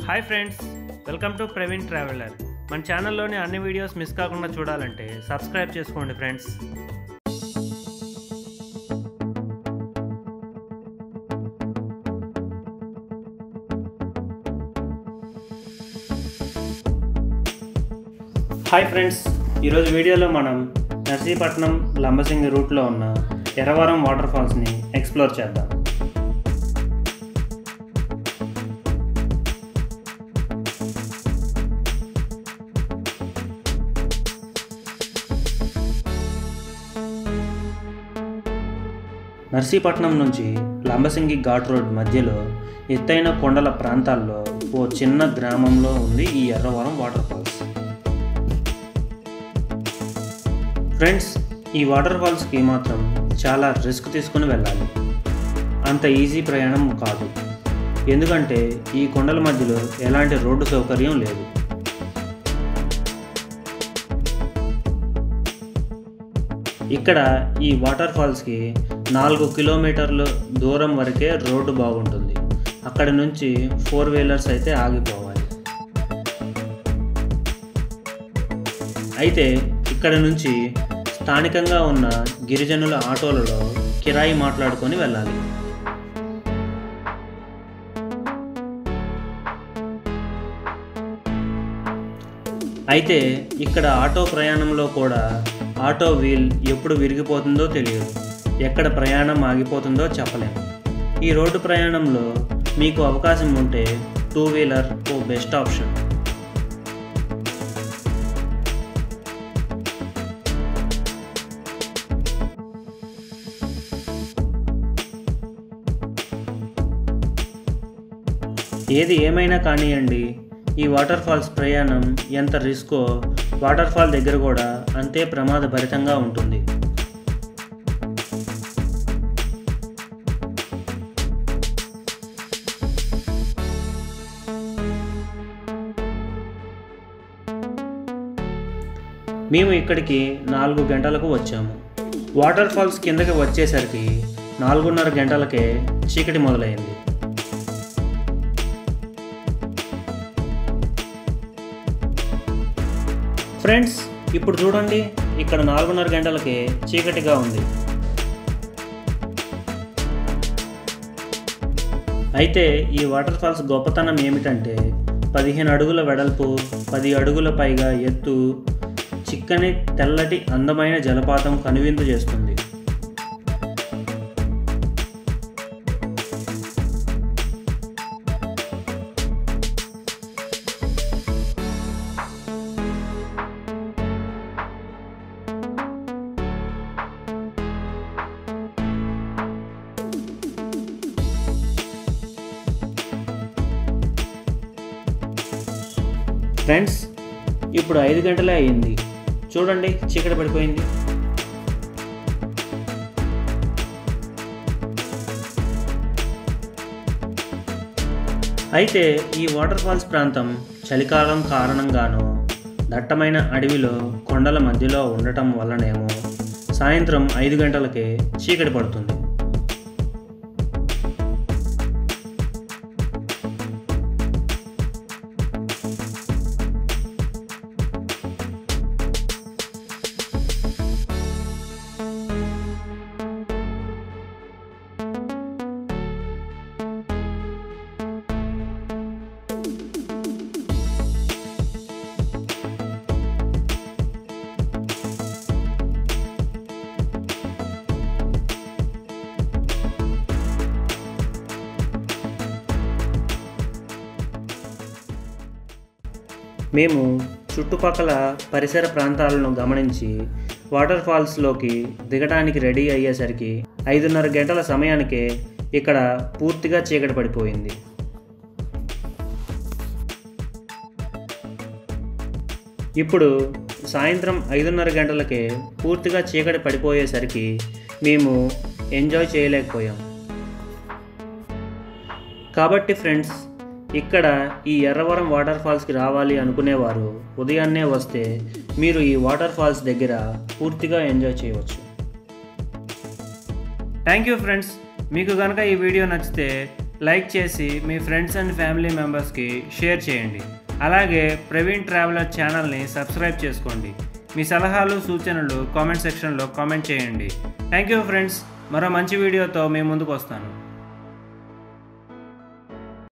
hi friends welcome to Praveen traveller మన ఛానల్లోని అన్ని వీడియోస్ మిస్ కాకుండా చూడాలంటే సబ్స్క్రైబ్ చేసుకోండి ఫ్రెండ్స్ హాయ్ ఫ్రెండ్స్ ఈరోజు వీడియోలో మనం నర్సీపట్నం లంబసింగి రూట్లో ఉన్న ఎర్రవరం వాటర్ ఫాల్స్ని ఎక్స్ప్లోర్ చేద్దాం నర్సీపట్నం నుంచి లంబసింగి ఘాట్ రోడ్ మధ్యలో ఎత్తైన కొండల ప్రాంతాల్లో ఓ చిన్న గ్రామంలో ఉంది ఈ ఎర్రవరం వాటర్ ఫాల్స్ ఫ్రెండ్స్ ఈ వాటర్ ఫాల్స్కి మాత్రం చాలా రిస్క్ తీసుకుని వెళ్ళాలి అంత ఈజీ ప్రయాణం కాదు ఎందుకంటే ఈ కొండల మధ్యలో ఎలాంటి రోడ్డు సౌకర్యం లేదు ఇక్కడ ఈ వాటర్ ఫాల్స్కి నాలుగు కిలోమీటర్ల దూరం వరకే రోడ్డు బాగుంటుంది అక్కడ నుంచి ఫోర్ వీలర్స్ అయితే ఆగిపోవాలి అయితే ఇక్కడ నుంచి స్థానికంగా ఉన్న గిరిజనుల ఆటోలలో కిరాయి మాట్లాడుకొని వెళ్ళాలి అయితే ఇక్కడ ఆటో ప్రయాణంలో కూడా ఆటో వీల్ ఎప్పుడు విరిగిపోతుందో తెలియదు ఎక్కడ ప్రయాణం ఆగిపోతుందో చెప్పలేము ఈ రోడ్డు ప్రయాణంలో మీకు అవకాశం ఉంటే టూ వీలర్ ఓ బెస్ట్ ఆప్షన్ ఏది ఏమైనా కానివ్వండి ఈ వాటర్ ఫాల్స్ ప్రయాణం ఎంత రిస్కో వాటర్ ఫాల్ దగ్గర కూడా అంతే ప్రమాదభరితంగా ఉంటుంది మేము ఇక్కడికి నాలుగు గంటలకు వచ్చాము వాటర్ ఫాల్స్ కిందకి వచ్చేసరికి నాలుగున్నర గంటలకే చీకటి మొదలైంది ఫ్రెండ్స్ ఇప్పుడు చూడండి ఇక్కడ నాలుగున్నర గంటలకే చీకటిగా ఉంది అయితే ఈ వాటర్ ఫాల్స్ గొప్పతనం ఏమిటంటే పదిహేను అడుగుల వెడల్పు పది అడుగుల పైగా ఎత్తు చిక్కని తెల్లటి అందమైన జలపాతం కనువిందు చేస్తుంది ఫ్రెండ్స్ ఇప్పుడు ఐదు గంటలే అయ్యింది చూడండి చీకటి పడిపోయింది అయితే ఈ వాటర్ ఫాల్స్ ప్రాంతం చలికాలం కారణంగానో దట్టమైన అడవిలో కొండల మధ్యలో ఉండటం వల్లనేమో సాయంత్రం ఐదు గంటలకే చీకటి పడుతుంది మేము చుట్టుపక్కల పరిసర ప్రాంతాలను గమనించి వాటర్ ఫాల్స్లోకి దిగడానికి రెడీ అయ్యేసరికి ఐదున్నర గంటల సమయానికే ఇక్కడ పూర్తిగా చీకటి పడిపోయింది ఇప్పుడు సాయంత్రం ఐదున్నర గంటలకే పూర్తిగా చీకటి పడిపోయేసరికి మేము ఎంజాయ్ చేయలేకపోయాం కాబట్టి ఫ్రెండ్స్ ఇక్కడ ఈ ఎర్రవరం వాటర్ ఫాల్స్కి రావాలి అనుకునేవారు ఉదయాన్నే వస్తే మీరు ఈ వాటర్ ఫాల్స్ దగ్గర పూర్తిగా ఎంజాయ్ చేయవచ్చు థ్యాంక్ యూ ఫ్రెండ్స్ మీకు కనుక ఈ వీడియో నచ్చితే లైక్ చేసి మీ ఫ్రెండ్స్ అండ్ ఫ్యామిలీ మెంబర్స్కి షేర్ చేయండి అలాగే ప్రవీణ్ ట్రావెలర్ ఛానల్ని సబ్స్క్రైబ్ చేసుకోండి మీ సలహాలు సూచనలు కామెంట్ సెక్షన్లో కామెంట్ చేయండి థ్యాంక్ యూ ఫ్రెండ్స్ మరో మంచి వీడియోతో మీ ముందుకు వస్తాను